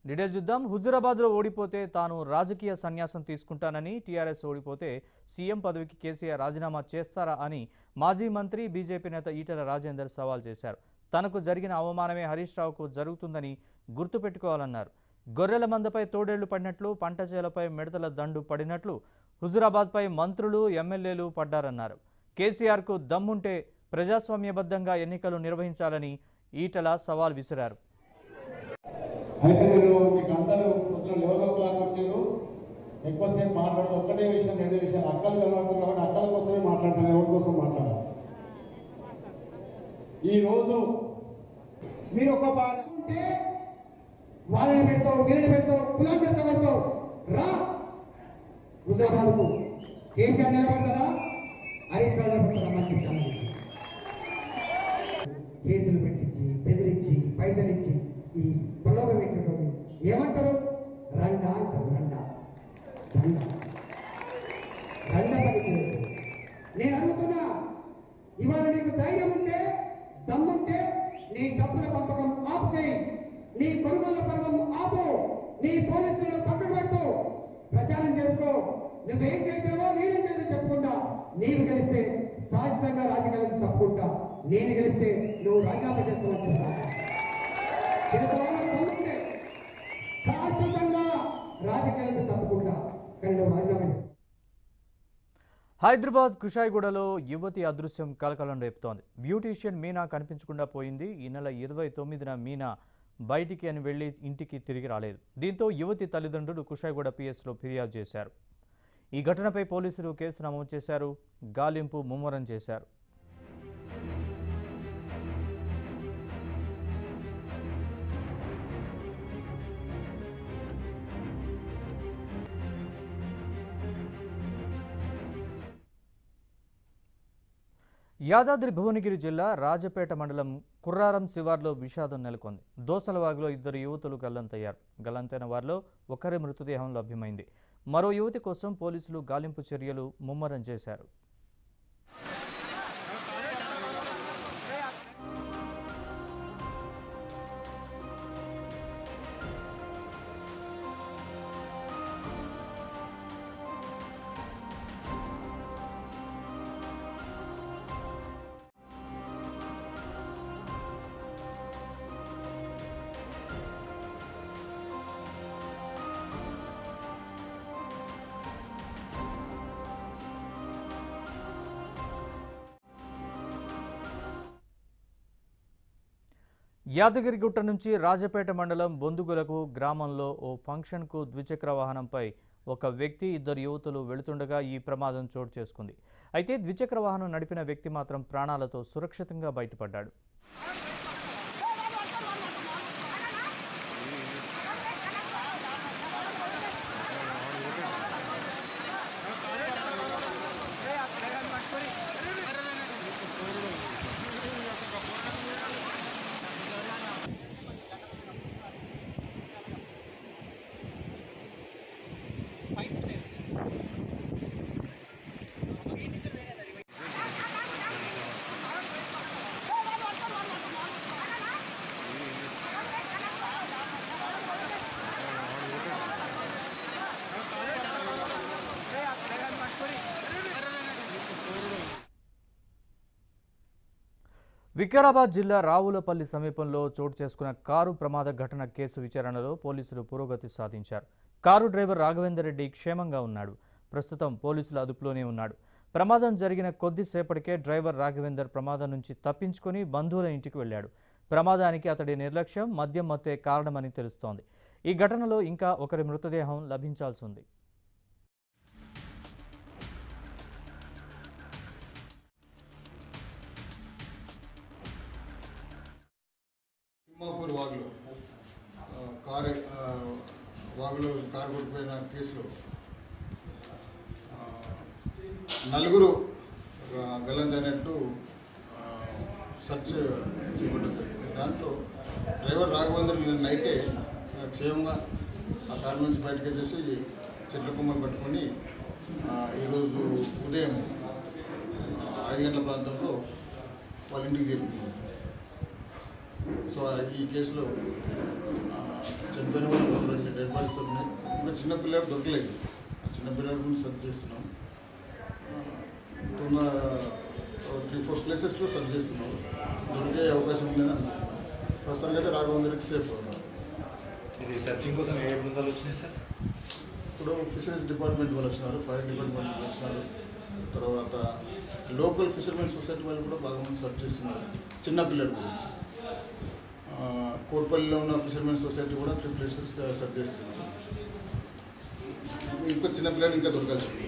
Detail చూద్దాం హుజురాబాద్లో ఓడిపోతే తాను రాజకీయ సన్యాసం తీసుకుంటానని టీఆర్ఎస్ ఓడిపోతే సీఎం పదవికి కేసీఆర్ రాజీనామా చేస్తారా అని మాజీ మంత్రి బీజేపీ నేత ఈటెల రాజేందర్ సవాల్ చేశారు తనకు జరిగిన అవమానమే హరీష్ రావుకు జరుగుతుందని గుర్తుపెట్టుకోవాలన్నారు గొర్రెల మందపై తోడేళ్లు పడినట్లు పంట చేలపై మిడతల దండు పడినట్లు హుజురాబాద్పై మంత్రులు ఎమ్మెల్యేలు పడ్డారన్నారు కేసీఆర్కు దమ్ముంటే ప్రజాస్వామ్యబద్ధంగా ఎన్నికలు నిర్వహించాలని ఈటల సవాల్ విసిరారు అయితే మీరు మీకు అందరూ పొద్దున లెవెన్ ఓ క్లాక్ వచ్చారు ఎక్కువసేపు మాట్లాడదు ఒక్కటే విషయం రెండు విషయాలు అక్కలు కనబడుతుంది కాబట్టి అక్కల కోసమే మాట్లాడతాను ఎవరి కోసం మాట్లాడాలి ఈ రోజు మీరు ఒక బాధ ఉంటే వాళ్ళని పెడతావు వీళ్ళని పెడతావు కులం పెడతావు రా హుజరాబాద్కు కేసీఆర్ నిలబడతారా హరీష్ రావు నిలబడతారా మంచి విషయాలు. కేసులు పెట్టించి బెదిరించి పైసలు ఇచ్చి ఈ ప్రలోభ పెట్టినటువంటి ఏమంటారు రండ అంటారు రండ రండ రండ పలికినట్టు. నేను అడుగుతున్నా ఇవాళ నీకు ధైర్యం ఉంటే దమ్ముంటే నీ డబ్బుల పంపకం ఆపు చేయి నీ కొనుగోల పర్వం ఆపు నీ పోలీసులను పక్కన పెట్టు ప్రచారం చేసుకో నువ్వేం చేసావో నేనేం చేసా చెప్పుకుంటా నీవు గెలిస్తే సహజంగా రాజకీయాలకు తప్పుకుంటా నేను గెలిస్తే నువ్వు రాజీనామా చేసుకోవచ్చు దమ్ముంటే శాశ్వతంగా రాజకీయాలకు తప్పుకుంటా కానీ నువ్వు రాజీనామా చేస్తావు హైదరాబాద్ కుషాయిగూడలో యువతి అదృశ్యం కలకలం రేపుతోంది బ్యూటీషియన్ మీనా కనిపించకుండా పోయింది ఈ నెల ఇరవై తొమ్మిదిన మీనా బయటికి అని వెళ్లి ఇంటికి తిరిగి రాలేదు దీంతో యువతి తల్లిదండ్రులు కుషాయిగూడ పిఎస్లో ఫిర్యాదు చేశారు ఈ ఘటనపై పోలీసులు కేసు నమోదు చేశారు గాలింపు ముమ్మరం చేశారు యాదాద్రి భువనగిరి జిల్లా రాజపేట మండలం కుర్రారం శివార్లో విషాదం నెలకొంది దోసలవాగులో ఇద్దరు యువతులు గల్లంతయ్యారు గల్లంతైన వారిలో ఒకరి మృతదేహం లభ్యమైంది మరో యువతి కోసం పోలీసులు గాలింపు చర్యలు ముమ్మరం చేశారు యాదగిరిగుట్ట నుంచి రాజపేట మండలం బొందుగులకు గ్రామంలో ఓ ఫంక్షన్కు ద్విచక్ర వాహనంపై ఒక వ్యక్తి ఇద్దరు యువతులు వెళుతుండగా ఈ ప్రమాదం చోటు చేసుకుంది అయితే ద్విచక్ర వాహనం నడిపిన వ్యక్తి మాత్రం ప్రాణాలతో సురక్షితంగా బయటపడ్డాడు వికారాబాద్ జిల్లా రావులపల్లి సమీపంలో చోటు చేసుకున్న కారు ప్రమాద ఘటన కేసు విచారణలో పోలీసులు పురోగతి సాధించారు కారు డ్రైవర్ రాఘవేందర్ రెడ్డి క్షేమంగా ఉన్నాడు ప్రస్తుతం పోలీసుల అదుపులోనే ఉన్నాడు ప్రమాదం జరిగిన కొద్దిసేపటికే డ్రైవర్ రాఘవేందర్ ప్రమాదం నుంచి తప్పించుకొని బంధువుల ఇంటికి వెళ్ళాడు ప్రమాదానికి అతడి నిర్లక్ష్యం మద్యం మత్తే కారణమని తెలుస్తోంది ఈ ఘటనలో ఇంకా ఒకరి మృతదేహం లభించాల్సి ఉంది తిమ్మాపూర్ వాగులో ఆ, కారు ఆ, వాగులో కారు కొట్టిపోయిన కేసులో ఆ, నలుగురు గలందైనట్టు సెర్చ్ చేపట్టడం జరిగింది దాంట్లో డ్రైవర్ రాఘవేంద్ర నిన్న నైటే ఆ, క్షేమంగా ఆ కారు నుంచి బయటకు వచ్చేసి చెట్ల కొమ్మలు పట్టుకొని ఆ, ఈరోజు ఉదయం ఆ, ఐదు గంటల ప్రాంతంలో వాళ్ళ ఇంటికి చేరుకున్నారు సో ఈ కేసులో ఆ, చనిపోయిన వాళ్ళు రెండు డెడ్ బాడీస్ ఉన్నాయి ఇంకా చిన్న పిల్లలు దొరకలేదు ఆ చిన్న పిల్లల గురించి సర్చ్ చేస్తున్నాం ఉన్న త్రీ ఫోర్ ప్లేసెస్లో సర్చ్ చేస్తున్నాం దొరికే అవకాశం ఉందని అనుకుంటున్నాం ప్రస్తుతానికి అయితే రాఘవేంద్రకి సేఫ్ ఉన్నారు ఇది సర్చింగ్ కోసం ఏ బృందాలు వచ్చినాయి సార్ ఇప్పుడు ఫిషరీస్ డిపార్ట్మెంట్ వాళ్ళు వచ్చినారు ఫైర్ డిపార్ట్మెంట్ వాళ్ళు వచ్చినారు తర్వాత లోకల్ ఫిషర్మెన్ సొసైటీ వాళ్ళు కూడా బాగా మంది సర్చ్ చేస్తున్నారు చిన్న పిల్లల గురించి ఆ, కోట్పల్లిలో ఉన్న ఫిషర్మెన్ సొసైటీ కూడా త్రీ ప్లేసెస్ సర్చ్ చేస్తున్నారు ఇంకా చిన్న పిల్లలు ఇంకా దొరకాల్సి ఉంది.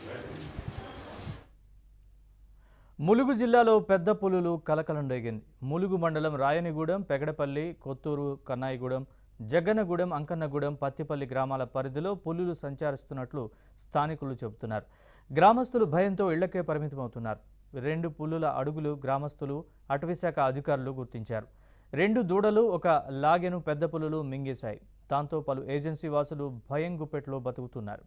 ములుగు జిల్లాలో పెద్ద పులులు కలకలం రేగింది ములుగు మండలం రాయనిగూడెం పెగడపల్లి కొత్తూరు కన్నాయిగూడెం జగ్గన్నగూడెం అంకన్నగూడెం పత్తిపల్లి గ్రామాల పరిధిలో పులులు సంచరిస్తున్నట్లు స్థానికులు చెబుతున్నారు గ్రామస్తులు భయంతో ఇళ్లకే పరిమితమవుతున్నారు రెండు పులుల అడుగులు గ్రామస్తులు అటవీశాఖ అధికారులు గుర్తించారు రెండు దూడలు ఒక లాగెను పెద్ద పులులు మింగేశాయి దాంతో పలు ఏజెన్సీ వాసులు భయం గుప్పెట్లో బతుకుతున్నారు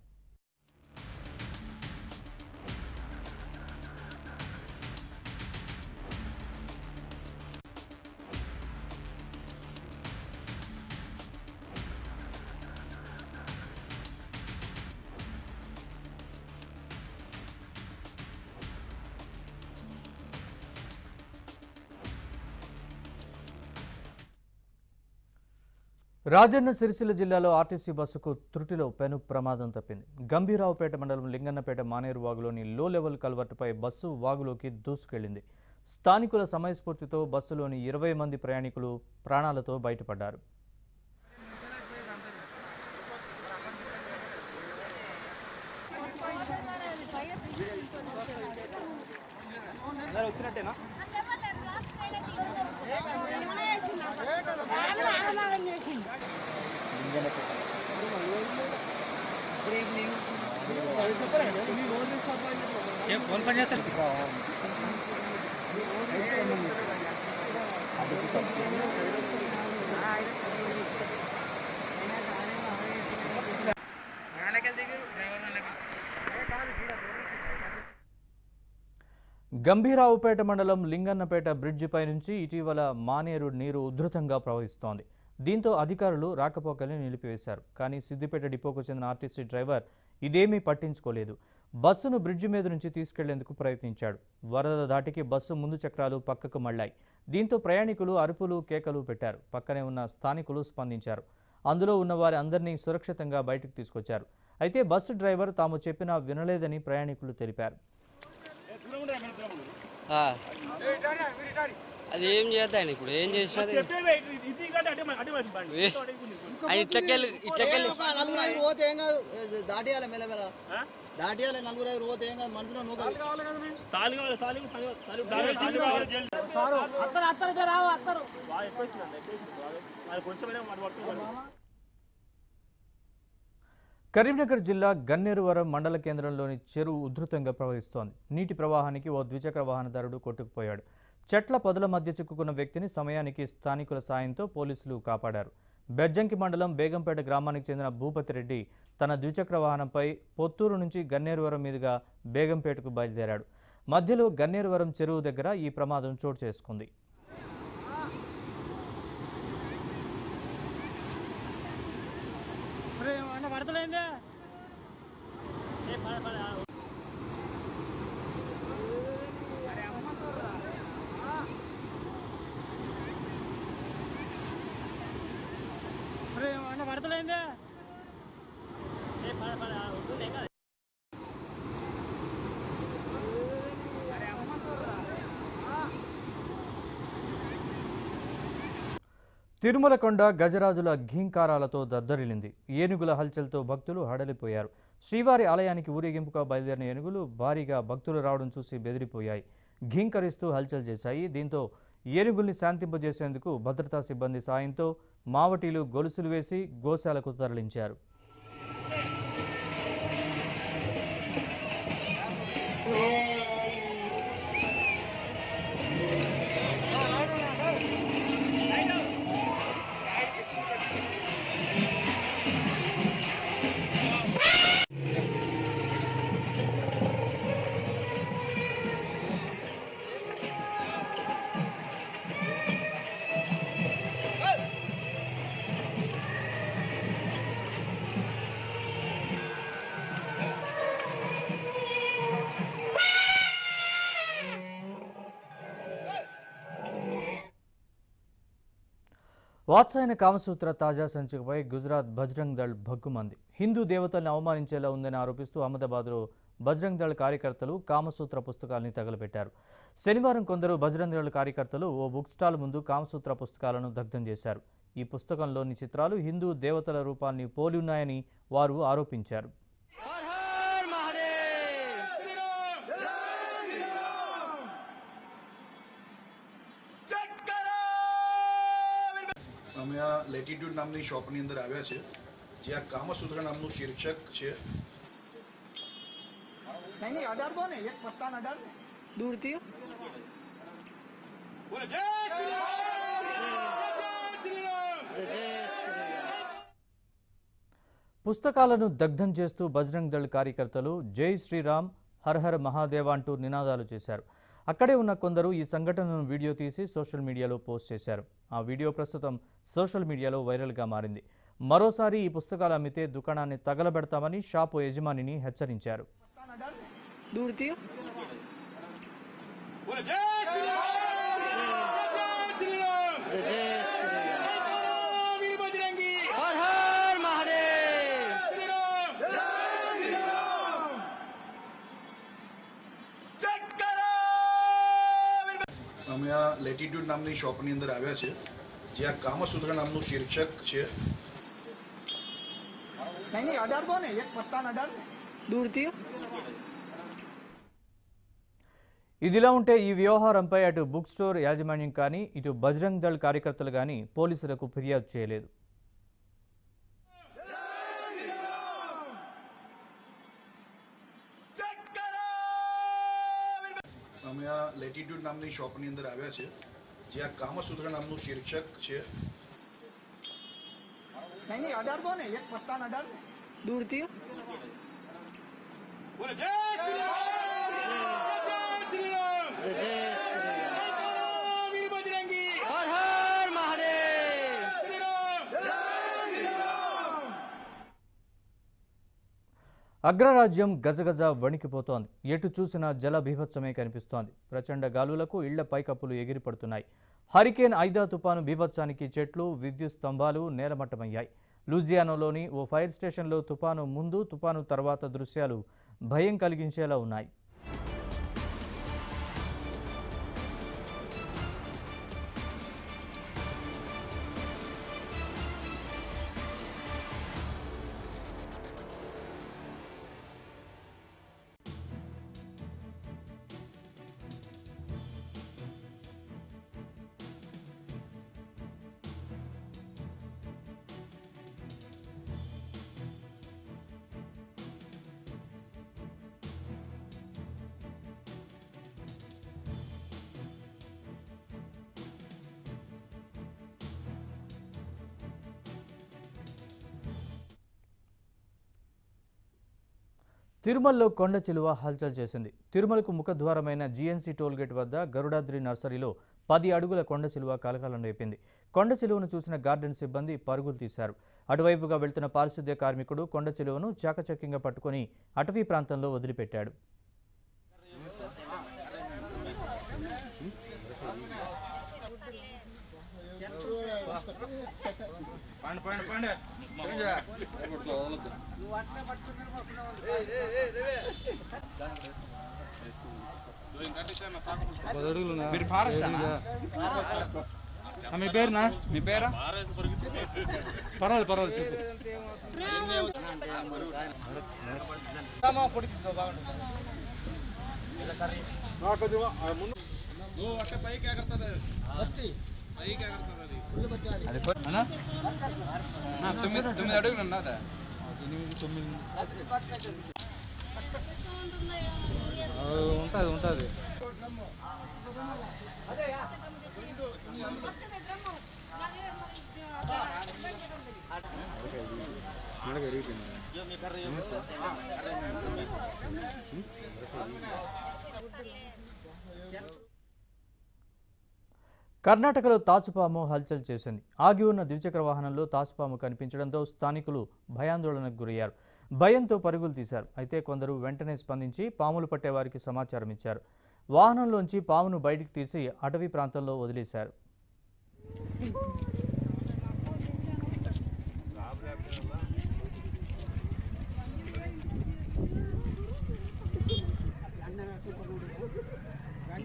రాజన్న సిరిసిల్ల జిల్లాలో ఆర్టీసీ బస్సుకు త్రుటిలో పెను ప్రమాదం తప్పింది గంభీరావుపేట మండలం లింగన్నపేట మానేరు వాగులోని లో లెవెల్ కల్వర్టుపై బస్సు వాగులోకి దూసుకెళ్లింది స్థానికుల సమయస్ఫూర్తితో బస్సులోని ఇరవై మంది ప్రయాణికులు ప్రాణాలతో బయటపడ్డారు గంభీరావుపేట మండలం లింగన్నపేట బ్రిడ్జిపై నుంచి ఇటీవల మానేరు నీరు ఉధృతంగా ప్రవహిస్తోంది దీంతో అధికారులు రాకపోకల్ని నిలిపివేశారు కానీ సిద్దిపేట డిపోకు చెందిన ఆర్టీసీ డ్రైవర్ ఇదేమీ పట్టించుకోలేదు బస్సును బ్రిడ్జి మీద నుంచి తీసుకెళ్లేందుకు ప్రయత్నించాడు వరద దాటికి బస్సు ముందు చక్రాలు పక్కకు మళ్ళాయి దీంతో ప్రయాణికులు అరుపులు కేకలు పెట్టారు పక్కనే ఉన్న స్థానికులు స్పందించారు అందులో ఉన్న వారి అందరినీ సురక్షితంగా బయటకు తీసుకొచ్చారు అయితే బస్సు డ్రైవర్ తాము చెప్పినా వినలేదని ప్రయాణికులు తెలిపారు ఆ. అది ఏం చేద్దాం ఇప్పుడు ఏం చేసినది ఏ- ఆయన ఇట్లకెళ్ళి ఇట్లకెళ్ళి ఒక నలుగురు ఐదు పోతే ఏం కాదు ఏ, దాటియాలి మెల్లమెల్ల దాటియాలి నలుగురు ఐదు పోతే ఏం కాదు మనసులో నూకాలి అత్తరు అత్తరు ఇద్దరు రావు అత్తరు కరీంనగర్ జిల్లా గన్నేరువరం మండల కేంద్రంలోని చెరువు ఉధృతంగా ప్రవహిస్తోంది నీటి ప్రవాహానికి ఓ ద్విచక్ర వాహనదారుడు కొట్టుకుపోయాడు చెట్ల పొదల మధ్య చిక్కుకున్న వ్యక్తిని సమయానికి స్థానికుల సాయంతో పోలీసులు కాపాడారు బెజ్జంకి మండలం బేగంపేట గ్రామానికి చెందిన భూపతి రెడ్డి తన ద్విచక్ర వాహనంపై పొత్తూరు నుంచి గన్నేరువరం మీదుగా బేగంపేటకు బయలుదేరాడు మధ్యలో గన్నేరువరం చెరువు దగ్గర ఈ ప్రమాదం చోటు చేసుకుంది పడతలేందే పడతలేందే తిరుమల కొండ గజరాజుల ఘీంకారాలతో దద్దరిల్లింది ఏనుగుల హల్చల్తో భక్తులు హడలిపోయారు శ్రీవారి ఆలయానికి ఊరేగింపుగా బయలుదేరిన ఏనుగులు భారీగా భక్తులు రావడం చూసి బెదిరిపోయాయి ఘీంకరిస్తూ హల్చల్ చేశాయి దీంతో ఏనుగుల్ని శాంతింపజేసేందుకు భద్రతా సిబ్బంది సాయంతో మావటీలు గొలుసులు వేసి గోశాలకు తరలించారు వాత్సాయన కామసూత్ర తాజా సంచికపై గుజరాత్ బజరంగ్ దళ్ భగ్గుమంది హిందూ దేవతల్ని అవమానించేలా ఉందని ఆరోపిస్తూ అహ్మదాబాద్లో బజరంగ్ దళ్ కార్యకర్తలు కామసూత్ర పుస్తకాల్ని తగలబెట్టారు శనివారం కొందరు బజరంగ్ దళ్ కార్యకర్తలు ఓ బుక్ స్టాల్ ముందు కామసూత్ర పుస్తకాలను దగ్ధం చేశారు ఈ పుస్తకంలోని చిత్రాలు హిందూ దేవతల రూపాన్ని పోలి ఉన్నాయని వారు ఆరోపించారు અમે આ લેટિટ્યુડ નામની શોપની અંદર આવ્યા છે જ્યાં કામસૂત્ર નામનું શીર્ષક છે દૂરથી పుస్తకాలను దగ్ధం చేస్తూ బజరంగ్ దళ్ కార్యకర్తలు జై శ్రీరామ్ హర్ హర్ మహాదేవ అంటూ నినాదాలు చేశారు అక్కడే ఉన్న కొందరు ఈ సంఘటనను వీడియో తీసి సోషల్ మీడియాలో పోస్ట్ చేశారు ఆ వీడియో ప్రస్తుతం సోషల్ మీడియాలో వైరల్గా మారింది మరోసారి ఈ పుస్తకాలు అమ్మితే దుకాణాన్ని తగలబెడతామని షాపు యజమానిని హెచ్చరించారు દૂરથી હર હર મહાદેવ અમે આ લેટિટ્યુડ નામની શોપની અંદર આવ્યા છે જ્યાં કામસૂત્ર નામનું શીર્ષક છે દૂરથી ఇదిలా ఉంటే ఈ వ్యవహారంపై అటు బుక్ స్టోర్ యాజమాన్యం కానీ ఇటు బజరంగ్ దళ్ కార్యకర్తలు కానీ పోలీసులకు ఫిర్యాదు చేయలేదు અમે આ લેટિટ્યુડ નામની શોપની અંદર આવ્યા છે જ્યાં કામસૂત્ર નામનું શીર્ષક છે દૂરથી હર હર મહાદેવ అగ్రరాజ్యం గజగజ వణికిపోతోంది ఎటు చూసినా జల బీభత్సమే కనిపిస్తోంది ప్రచండ గాలులకు ఇళ్ల పైకప్పులు ఎగిరిపడుతున్నాయి హరికేన్ ఐదా తుపాను బీభత్సానికి చెట్లు విద్యుత్ స్తంభాలు నేలమట్టమయ్యాయి లూజియానాలోని ఓ ఫైర్ స్టేషన్లో తుపాను ముందు తుపాను తర్వాత దృశ్యాలు భయం కలిగించేలా ఉన్నాయి తిరుమలలో కొండ చిలువ హల్చల్ చేసింది తిరుమలకు ముఖద్వారమైన జీఎన్సీ టోల్గేట్ వద్ద గరుడాద్రి నర్సరీలో పది అడుగుల కొండ చిలువ కలకాలం రేపింది కొండ చిలువను చూసిన గార్డెన్ సిబ్బంది పరుగులు తీశారు అటువైపుగా వెళ్తున్న పారిశుద్ధ్య కార్మికుడు కొండ చిలువను చాకచక్యంగా పట్టుకొని అటవీ ప్రాంతంలో వదిలిపెట్టాడు మీ పేరునా మీ పేరా పర్వాలేదు పర్వాలేదు చెప్పు అన్నా? అన్నా, తొమ్మిది తొమ్మిది అడుగులు ఉన్నదా ఎనిమిది తొమ్మిది ఉంటుంది ఉంటుంది కర్ణాటకలో తాచుపాము హల్చల్ చేసింది ఆగి ఉన్న ద్విచక్ర వాహనంలో తాచుపాము కనిపించడంతో స్థానికులు భయాందోళనకు గురయ్యారు భయంతో పరుగులు తీశారు అయితే కొందరు వెంటనే స్పందించి పాములు పట్టేవారికి సమాచారం ఇచ్చారు వాహనంలోంచి పామును బయటికి తీసి అటవీ ప్రాంతంలో వదిలేశారు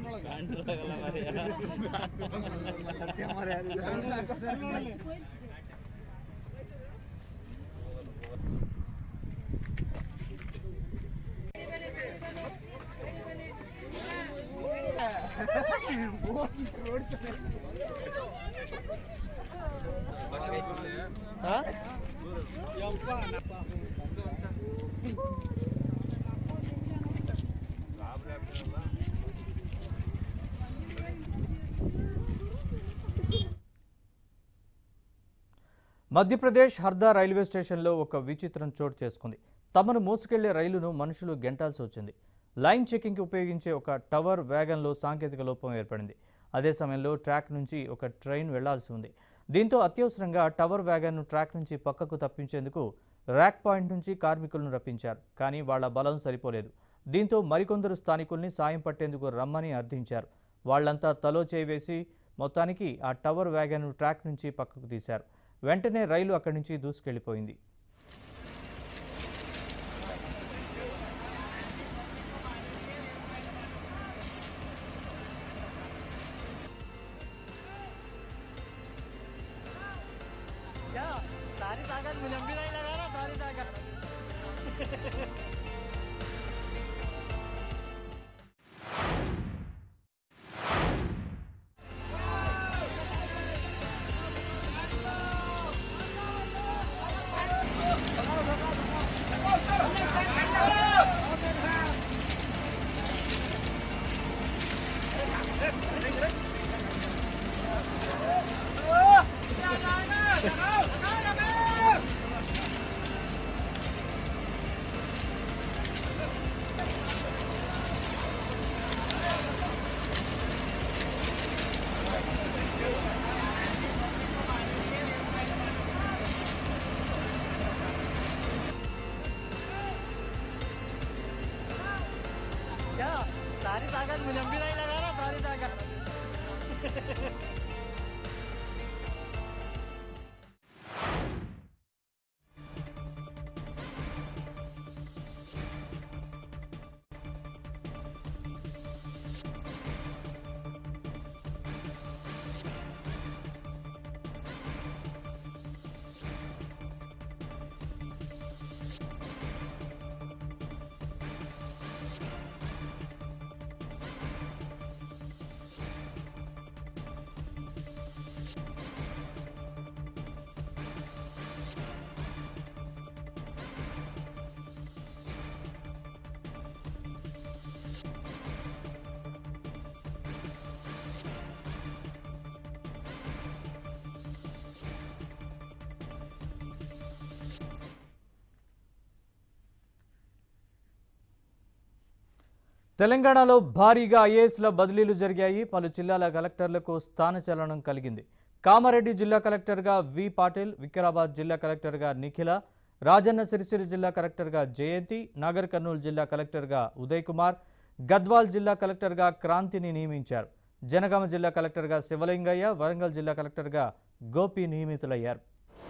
మధ్యప్రదేశ్ హర్దా రైల్వే స్టేషన్లో ఒక విచిత్రం చోటు చేసుకుంది తమను మోసుకెళ్లే రైలును మనుషులు గెంటాల్సి వచ్చింది లైన్ చెకింగ్కి ఉపయోగించే ఒక టవర్ వ్యాగన్లో సాంకేతిక లోపం ఏర్పడింది అదే సమయంలో ట్రాక్ నుంచి ఒక ట్రైన్ వెళ్లాల్సి ఉంది దీంతో అత్యవసరంగా టవర్ వ్యాగన్ను ట్రాక్ నుంచి పక్కకు తప్పించేందుకు ర్యాక్ పాయింట్ నుంచి కార్మికులను రప్పించారు కానీ వాళ్ల బలం సరిపోలేదు దీంతో మరికొందరు స్థానికుల్ని సాయం పట్టేందుకు రమ్మని అర్థించారు వాళ్లంతా తలో చేయి వేసి మొత్తానికి ఆ టవర్ వ్యాగన్ను ట్రాక్ నుంచి పక్కకు తీశారు వెంటనే రైలు అక్కడి నుంచి దూసుకెళ్లిపోయింది सारी ताकत मुझे भी नहीं लगा ना सारी ताकत क्या सारी ताकत मुझे भी नहीं लगा ना सारी ताकत తెలంగాణలో భారీగా ఐఏఎస్ల బదిలీలు జరిగాయి పలు జిల్లాల కలెక్టర్లకు స్థానచలనం కలిగింది కామారెడ్డి జిల్లా కలెక్టర్గా వి పాటిల్ వికారాబాద్ జిల్లా కలెక్టర్గా నిఖిల రాజన్న సిరిసిల్ల జిల్లా కలెక్టర్గా జయంతి నాగర్ కర్నూలు జిల్లా కలెక్టర్గా ఉదయ్ కుమార్ గద్వాల్ జిల్లా కలెక్టర్గా క్రాంతిని నియమించారు జనగామ జిల్లా కలెక్టర్గా శివలింగయ్య వరంగల్ జిల్లా కలెక్టర్గా గోపి నియమితులయ్యారు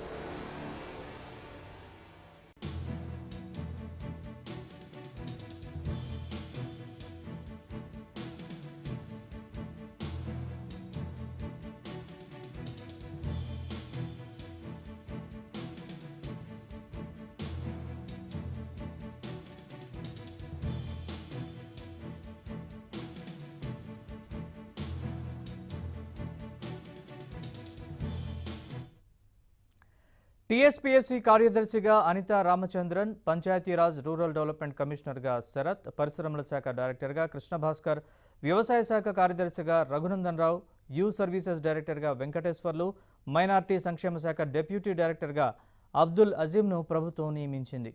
టీఎస్పీఎస్సీ కార్యదర్శిగా అనితా రామచంద్రన్ పంచాయతీరాజ్ రూరల్ డెవలప్మెంట్ కమిషనర్గా శరత్ పరిశ్రమల శాఖ డైరెక్టర్గా కృష్ణ భాస్కర్ వ్యవసాయ శాఖ కార్యదర్శిగా రఘునందన్ రావు యూ సర్వీసెస్ డైరెక్టర్గా వెంకటేశ్వర్లు మైనార్టీ సంక్షేమ శాఖ డెప్యూటీ డైరెక్టర్గా అబ్దుల్ అజీంను ప్రభుత్వం నియమించింది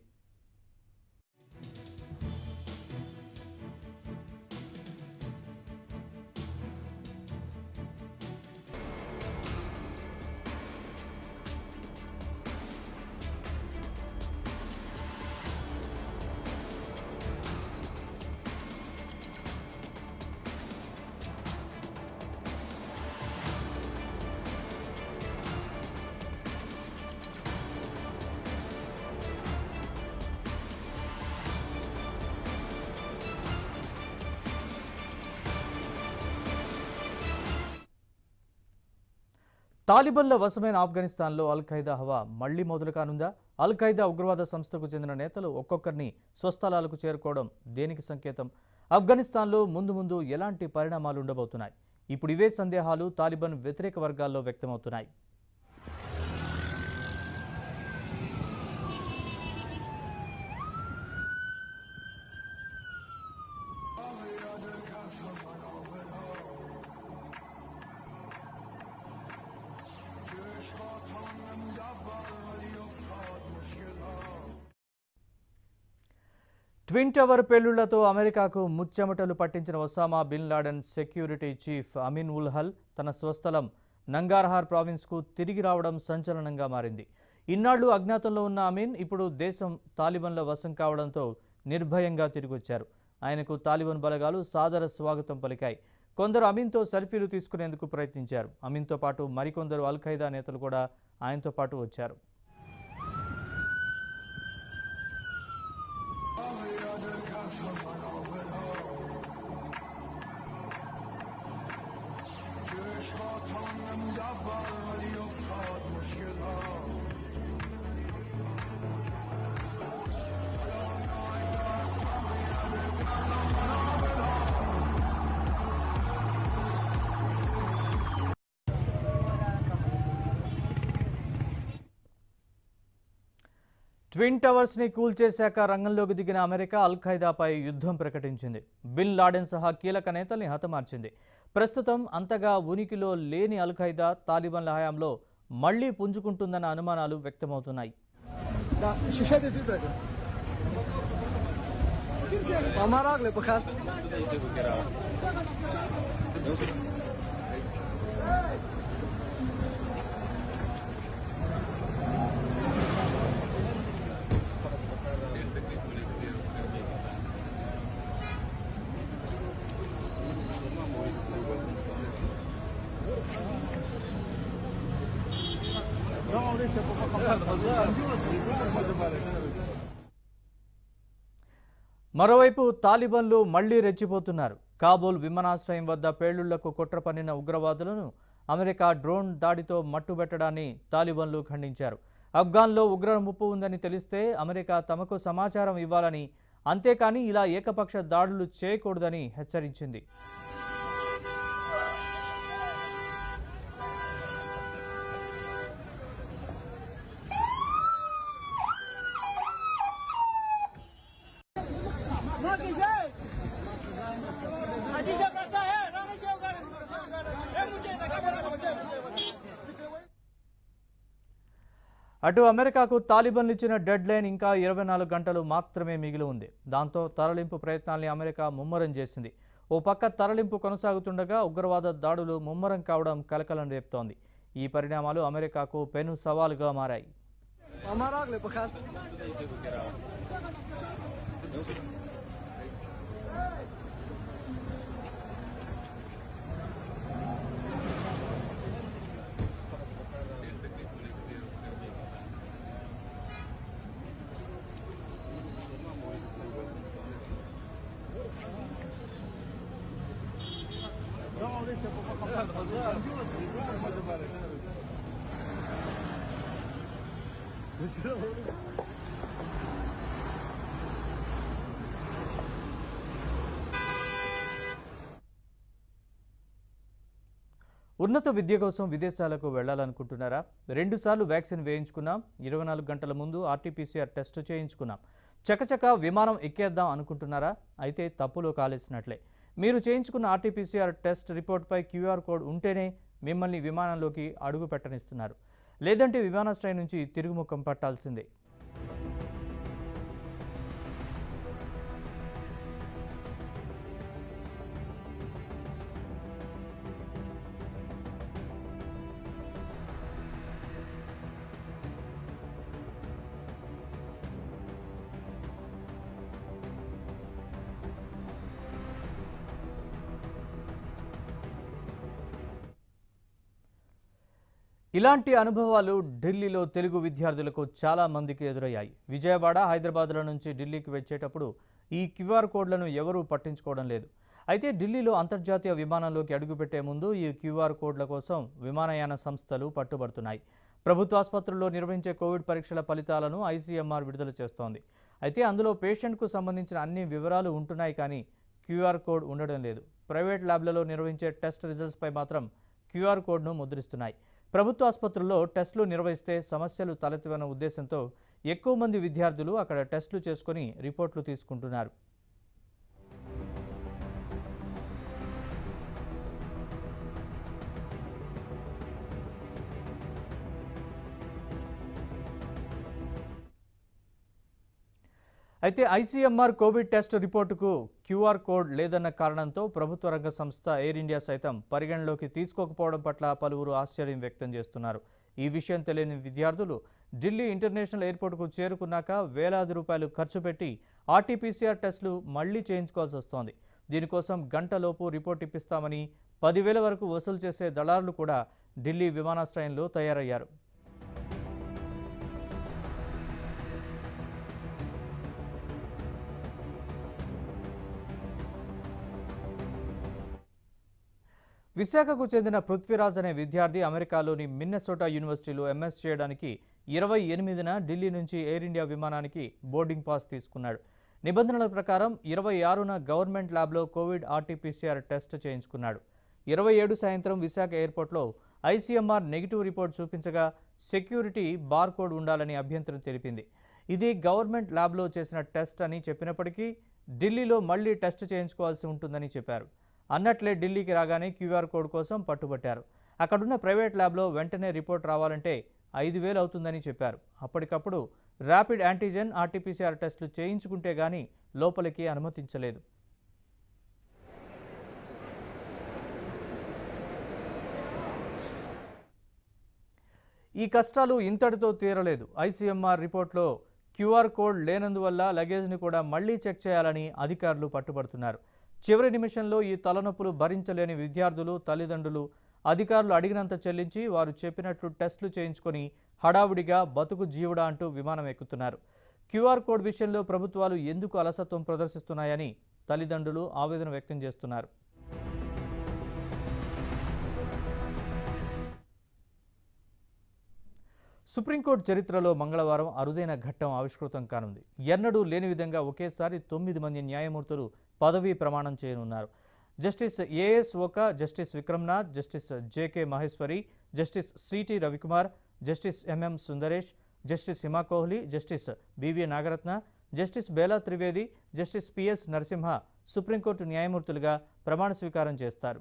తాలిబన్ల వశమైన ఆఫ్ఘనిస్తాన్లో అల్ ఖైదా హవా మళ్లీ మొదలు కానుందా అల్ ఖైదా ఉగ్రవాద సంస్థకు చెందిన నేతలు ఒక్కొక్కరిని స్వస్థలాలకు చేరుకోవడం దేనికి సంకేతం ఆఫ్ఘనిస్తాన్లో ముందు ముందు ఎలాంటి పరిణామాలు ఉండబోతున్నాయి ఇప్పుడు ఇవే సందేహాలు తాలిబాన్ వ్యతిరేక వర్గాల్లో వ్యక్తమవుతున్నాయి ట్విన్ టవర్ పేలుళ్లతో అమెరికాకు ముచ్చెమటలు పట్టించిన Osama bin Laden security chief Amin ul Haq తన స్వస్థలం నంగార్హార్ ప్రావిన్స్కు తిరిగి రావడం సంచలనంగా మారింది ఇన్నాళ్లు అజ్ఞాతంలో ఉన్న అమీన్ ఇప్పుడు దేశం తాలిబన్ల వశం కావడంతో నిర్భయంగా తిరిగొచ్చారు ఆయనకు తాలిబాన్ బలగాలు సాదర స్వాగతం పలికాయి కొందరు అమీన్తో సెల్ఫీలు తీసుకునేందుకు ప్రయత్నించారు అమీన్తో పాటు మరికొందరు అల్ ఖైదా నేతలు కూడా ఆయనతో పాటు వచ్చారు ట్విన్ టవర్స్ ని కూల్చేశాక రంగంలోకి దిగిన అమెరికా అల్ ఖైదాపై యుద్ధం ప్రకటించింది బిన్ లాడెన్ సహా కీలక నేతల్ని హతమార్చింది ప్రస్తుతం అంతగా ఉనికిలో లేని అల్ ఖైదా తాలిబాన్ల హయాంలో మళ్లీ పుంజుకుంటుందన్న అనుమానాలు వ్యక్తమవుతున్నాయి మరోవైపు తాలిబాన్లు మళ్లీ రెచ్చిపోతున్నారు కాబూల్ విమానాశ్రయం వద్ద పేలుళ్లకు కుట్ర పన్నిన ఉగ్రవాదులను అమెరికా డ్రోన్ దాడితో మట్టుబెట్టడాన్ని తాలిబాన్లు ఖండించారు ఆఫ్ఘాన్లో ఉగ్ర ముప్పు ఉందని తెలిస్తే అమెరికా తమకు సమాచారం ఇవ్వాలని అంతేకాని ఇలా ఏకపక్ష దాడులు చేయకూడదని హెచ్చరించింది అటు అమెరికాకు తాలిబాన్లు ఇచ్చిన డెడ్ లైన్ ఇంకా ఇరవై నాలుగు గంటలు మాత్రమే మిగిలి ఉంది దాంతో తరలింపు ప్రయత్నాల్ని అమెరికా ముమ్మరం చేసింది ఓ పక్క తరలింపు కొనసాగుతుండగా ఉగ్రవాద దాడులు ముమ్మరం కావడం కలకలం రేపుతోంది ఈ పరిణామాలు అమెరికాకు పెను సవాలుగా మారాయి ఉన్నత విద్య కోసం విదేశాలకు వెళ్లాలనుకుంటున్నారా రెండుసార్లు వ్యాక్సిన్ వేయించుకున్నాం ఇరవై నాలుగు గంటల ముందు ఆర్టీపీసీఆర్ టెస్ట్ చేయించుకున్నాం చకచక విమానం ఎక్కేద్దాం అనుకుంటున్నారా అయితే తప్పులో కాలేసినట్లే మీరు చేయించుకున్న ఆర్టీపీసీఆర్ టెస్ట్ రిపోర్ట్పై క్యూఆర్ కోడ్ ఉంటేనే మిమ్మల్ని విమానంలోకి అడుగు పెట్టనిస్తున్నారు లేదంటే విమానాశ్రయం నుంచి తిరుగుముఖం పట్టాల్సిందే ఇలాంటి అనుభవాలు ఢిల్లీలో తెలుగు విద్యార్థులకు చాలా మందికి ఎదురయ్యాయి విజయవాడ హైదరాబాద్ల నుంచి ఢిల్లీకి వచ్చేటప్పుడు ఈ క్యూఆర్ కోడ్లను ఎవరూ పట్టించుకోవడం లేదు అయితే ఢిల్లీలో అంతర్జాతీయ విమానంలోకి అడుగుపెట్టే ముందు ఈ క్యూఆర్ కోడ్ల కోసం విమానయాన సంస్థలు పట్టుబడుతున్నాయి ప్రభుత్వ ఆసుపత్రుల్లో నిర్వహించే కోవిడ్ పరీక్షల ఫలితాలను ఐసీఎంఆర్ విడుదల చేస్తోంది అయితే అందులో పేషెంట్కు సంబంధించిన అన్ని వివరాలు ఉంటున్నాయి కానీ క్యూఆర్ కోడ్ ఉండడం లేదు ప్రైవేట్ ల్యాబ్లలో నిర్వహించే టెస్ట్ రిజల్ట్స్పై మాత్రం క్యూఆర్ కోడ్ను ముద్రిస్తున్నాయి ప్రభుత్వ ఆసుపత్రుల్లో టెస్టులు నిర్వహిస్తే సమస్యలు తలెత్తవన్న ఉద్దేశంతో ఎక్కువ మంది విద్యార్థులు అక్కడ టెస్టులు చేసుకొని రిపోర్ట్లు తీసుకుంటున్నారు అయితే ఐసీఎంఆర్ కోవిడ్ టెస్ట్ రిపోర్టుకు క్యూఆర్ కోడ్ లేదన్న కారణంతో ప్రభుత్వ రంగ సంస్థ ఎయిర్ ఇండియా సైతం పరిగణలోకి తీసుకోకపోవడం పట్ల పలువురు ఆశ్చర్యం వ్యక్తం చేస్తున్నారు ఈ విషయం తెలియని విద్యార్థులు ఢిల్లీ ఇంటర్నేషనల్ ఎయిర్పోర్టుకు చేరుకున్నాక వేలాది రూపాయలు ఖర్చు పెట్టి ఆర్టీపీసీఆర్ టెస్టులు మళ్లీ చేయించుకోవాల్సి వస్తోంది దీనికోసం గంటలోపు రిపోర్ట్ ఇప్పిస్తామని పదివేల వరకు వసూలు చేసే దళారులు కూడా ఢిల్లీ విమానాశ్రయంలో తయారయ్యారు విశాఖకు చెందిన పృథ్వీరాజ్ అనే విద్యార్థి అమెరికాలోని మిన్నెసోటా యూనివర్సిటీలో ఎంఎస్ చేయడానికి ఇరవై ఎనిమిదిన ఢిల్లీ నుంచి ఎయిర్ ఇండియా విమానానికి బోర్డింగ్ పాస్ తీసుకున్నాడు నిబంధనల ప్రకారం ఇరవై ఆరున గవర్నమెంట్ ల్యాబ్లో కోవిడ్ ఆర్టీపీసీఆర్ టెస్ట్ చేయించుకున్నాడు ఇరవై ఏడు సాయంత్రం విశాఖ ఎయిర్పోర్ట్లో ఐసీఎంఆర్ నెగిటివ్ రిపోర్ట్ చూపించగా సెక్యూరిటీ బార్ కోడ్ ఉండాలని అభ్యంతరం తెలిపింది ఇది గవర్నమెంట్ ల్యాబ్లో చేసిన టెస్ట్ అని చెప్పినప్పటికీ ఢిల్లీలో మళ్లీ టెస్ట్ చేయించుకోవాల్సి ఉంటుందని చెప్పారు అన్నట్లే ఢిల్లీకి రాగానే క్యూఆర్ కోడ్ కోసం పట్టుబట్టారు అక్కడున్న ప్రైవేట్ ల్యాబ్లో వెంటనే రిపోర్ట్ రావాలంటే ఐదు వేలు అవుతుందని చెప్పారు అప్పటికప్పుడు ర్యాపిడ్ యాంటీజెన్ ఆర్టీపీసీఆర్ టెస్టులు చేయించుకుంటే గానీ లోపలికి అనుమతించలేదు ఈ కష్టాలు ఇంతటితో తీరలేదు ఐసీఎంఆర్ రిపోర్ట్లో క్యూఆర్ కోడ్ లేనందువల్ల లగేజ్ని కూడా మళ్లీ చెక్ చేయాలని అధికారులు పట్టుబడుతున్నారు చివరి నిమిషంలో ఈ తలనొప్పులు భరించలేని విద్యార్థులు తల్లిదండ్రులు అధికారులు అడిగినంత చెల్లించి వారు చెప్పినట్లు టెస్టులు చేయించుకొని హడావుడిగా బతుకు జీవుడా అంటూ విమానం ఎక్కుతున్నారు క్యూఆర్ కోడ్ విషయంలో ప్రభుత్వాలు ఎందుకు అలసత్వం ప్రదర్శిస్తున్నాయని తల్లిదండ్రులు ఆవేదన వ్యక్తం చేస్తున్నారు సుప్రీంకోర్టు చరిత్రలో మంగళవారం అరుదైన ఘట్టం ఆవిష్కృతం కానుంది ఎన్నడూ లేని విధంగా ఒకేసారి తొమ్మిది మంది న్యాయమూర్తులు పదవీ ప్రమాణం చేయనున్నారు justice AS Oka justice Vikramnath justice JK Maheshwari justice CT Ravikumar justice MM Sundaresh justice Hima Kohli justice BV Nagarathna justice Bela Trivedi justice PS Narasimha Supreme Court న్యాయమూర్తులుగా ప్రమాణ స్వీకారం చేస్తారు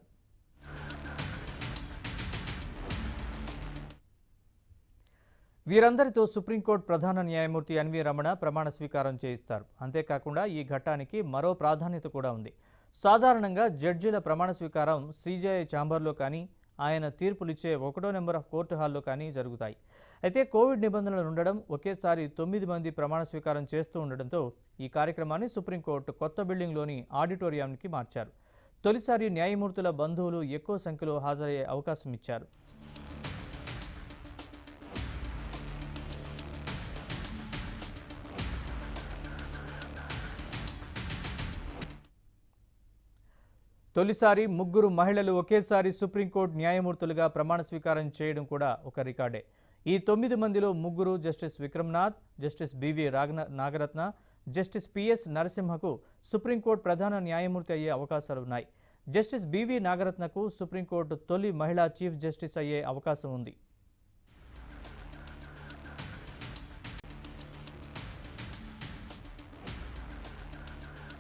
వీరందరితో సుప్రీంకోర్టు ప్రధాన న్యాయమూర్తి ఎన్వి రమణ ప్రమాణ స్వీకారం చేయిస్తారు అంతేకాకుండా ఈ ఘట్టానికి మరో ప్రాధాన్యత కూడా ఉంది సాధారణంగా జడ్జీల ప్రమాణ స్వీకారం సీజేఐ ఛాంబర్లో కానీ ఆయన తీర్పులిచ్చే ఒకటో నెంబర్ ఆఫ్ కోర్టు హాల్లో కానీ జరుగుతాయి అయితే కోవిడ్ నిబంధనలు ఉండడం ఒకేసారి తొమ్మిది మంది ప్రమాణ స్వీకారం చేస్తూ ఉండడంతో ఈ కార్యక్రమాన్ని సుప్రీంకోర్టు కొత్త బిల్డింగ్లోని ఆడిటోరియంకి మార్చారు తొలిసారి న్యాయమూర్తుల బంధువులు ఎక్కువ సంఖ్యలో హాజరయ్యే అవకాశం ఇచ్చారు తొలిసారి ముగ్గురు మహిళలు ఒకేసారి సుప్రీంకోర్టు న్యాయమూర్తులుగా ప్రమాణ స్వీకారం చేయడం కూడా ఒక రికార్డే ఈ తొమ్మిది మందిలో ముగ్గురు జస్టిస్ విక్రమ్నాథ్ జస్టిస్ బివి రాగన నాగరత్న జస్టిస్ పిఎస్ నరసింహకు సుప్రీంకోర్టు ప్రధాన న్యాయమూర్తి అయ్యే అవకాశాలున్నాయి జస్టిస్ బివి నాగరత్నకు సుప్రీంకోర్టు తొలి మహిళా చీఫ్ జస్టిస్ అయ్యే అవకాశం ఉంది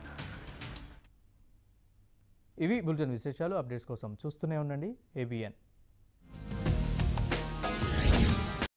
ఇవి బులెటిన్ విశేషాలు అప్డేట్స్ కోసం చూస్తూనే ఉండండి ఏబిఎన్